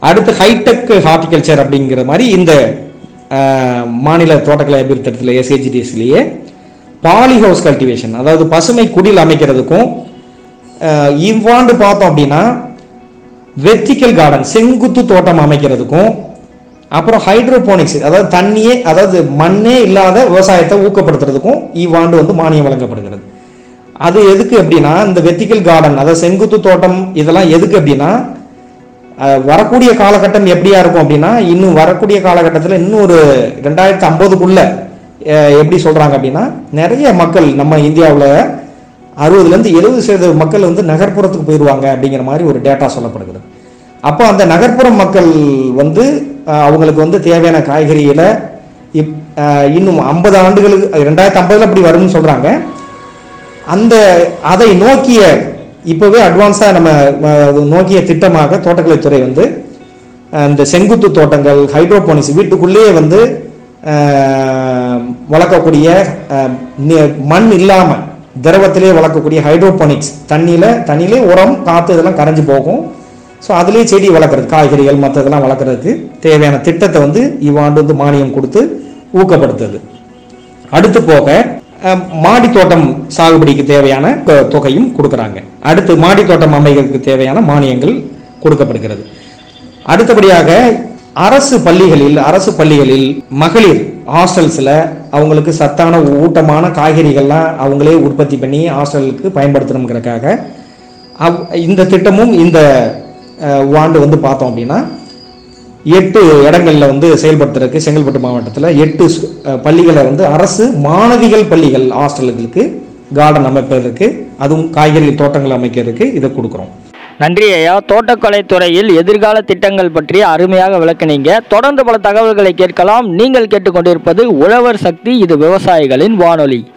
அடுத்து hitech horticulture அப்படிங்கிற மாதிரி இந்த அஹ், மாநில தோட்டக்கலை அபிவிருத்தி திட்டத்தில் எஸ்ஏஜிடிஎஸ்லேயே பாலி ஹவுஸ் கல்டிவேஷன் அதாவது பசுமை குடில் அமைக்கிறதுக்கும் அஹ், இவ்வாண்டு பார்த்தோம் அப்படின்னா வெர்டிக்கல் கார்டன் செங்குத்து தோட்டம் அமைக்கிறதுக்கும் அப்புறம் ஹைட்ரோபோனிக்ஸ் அதாவது தண்ணியே அதாவது மண்ணே இல்லாத விவசாயத்தை ஊக்கப்படுத்துறதுக்கும் இவ்வாண்டு வந்து மானியம் வழங்கப்படுகிறது அது எதுக்கு அப்படின்னா இந்த வெர்டிக்கல் கார்டன் அதாவது செங்குத்து தோட்டம் இதெல்லாம் எதுக்கு அப்படின்னா அஹ், வரக்கூடிய காலகட்டம் எப்படியா இருக்கும் அப்படின்னா இன்னும் வரக்கூடிய காலகட்டத்தில் இன்னும் ஒரு ரெண்டாயிரத்தி ஐம்பதுக்குள்ள எப்படி சொல்றாங்க அப்படின்னா நிறைய மக்கள் நம்ம இந்தியாவில் அறுபதுலேருந்து எழுபது சதவீத மக்கள் வந்து நகர்ப்புறத்துக்கு போயிடுவாங்க அப்படிங்கிற மாதிரி ஒரு டேட்டா சொல்லப்படுகிறது அப்போ அந்த நகர்ப்புற மக்கள் வந்து அஹ், அவங்களுக்கு வந்து தேவையான காய்கறிகளை இப் அஹ், இன்னும் ஐம்பது ஆண்டுகளுக்கு ரெண்டாயிரத்தி ஐம்பதுல அப்படி வரும்னு சொல்றாங்க அந்த அதை நோக்கிய இப்போவே அட்வான்ஸாக நம்ம அஹ், அது நோக்கிய திட்டமாக தோட்டக்கலைத்துறை வந்து அஹ், இந்த செங்குத்து தோட்டங்கள் ஹைட்ரோபோனிக்ஸ் வீட்டுக்குள்ளேயே வந்து அஹ், வளர்க்கக்கூடிய அஹ், நி- மண் இல்லாமல் திரவத்திலே வளர்க்கக்கூடிய ஹைட்ரோபோனிக்ஸ் தண்ணியில் தண்ணியிலே உரம் காற்று இதெல்லாம் கரைஞ்சு போகும் ஸோ அதுலேயே செடி வளர்க்குறது காய்கறிகள் மற்றதெல்லாம் வளர்க்குறதுக்கு தேவையான திட்டத்தை வந்து இவ்வாண்டு வந்து மானியம் கொடுத்து ஊக்கப்படுத்துது அடுத்து போக அஹ், மாடி தோட்டம் சாகுபடிக்கு தேவையான தொ- தொகையும் கொடுக்குறாங்க அடுத்து மாடி தோட்டம் அமைக்கிறதுக்கு தேவையான மானியங்கள் கொடுக்கப்படுகிறது அடுத்தபடியாக அரசு பள்ளிகளில் அரசு பள்ளிகளில் மகளிர் ஹாஸ்டல்ஸில் அவங்களுக்கு சத்தான ஊட்டமான காய்கறிகள்லாம் அவங்களே உற்பத்தி பண்ணி ஹாஸ்டலுக்கு பயன்படுத்தணுங்கிறதுக்காக அவ்- இந்த திட்டமும் இந்த அஹ், ஆண்டு வந்து பார்த்தோம் அப்படின்னா எட்டு இடங்கள்ல வந்து செயல்படுத்துறதுக்கு செங்கல்பட்டு மாவட்டத்தில் எட்டு சு- அஹ், பள்ளிகளை வந்து அரசு மாணவிகள் பள்ளிகள் ஹாஸ்டல்களுக்கு கார்டன் அமைப்பதற்கு அதுவும் காய்கறி தோட்டங்கள் அமைக்கிறதுக்கு இதை கொடுக்குறோம் நன்றி ஐயா தோட்டக்கலை துறையில் எதிர்கால திட்டங்கள் பற்றி அருமையாக விளக்குனீங்க தொடர்ந்து பல தகவல்களை கேட்கலாம் நீங்கள் கேட்டுக்கொண்டிருப்பது உழவர் சக்தி இது விவசாயிகளின் வானொலி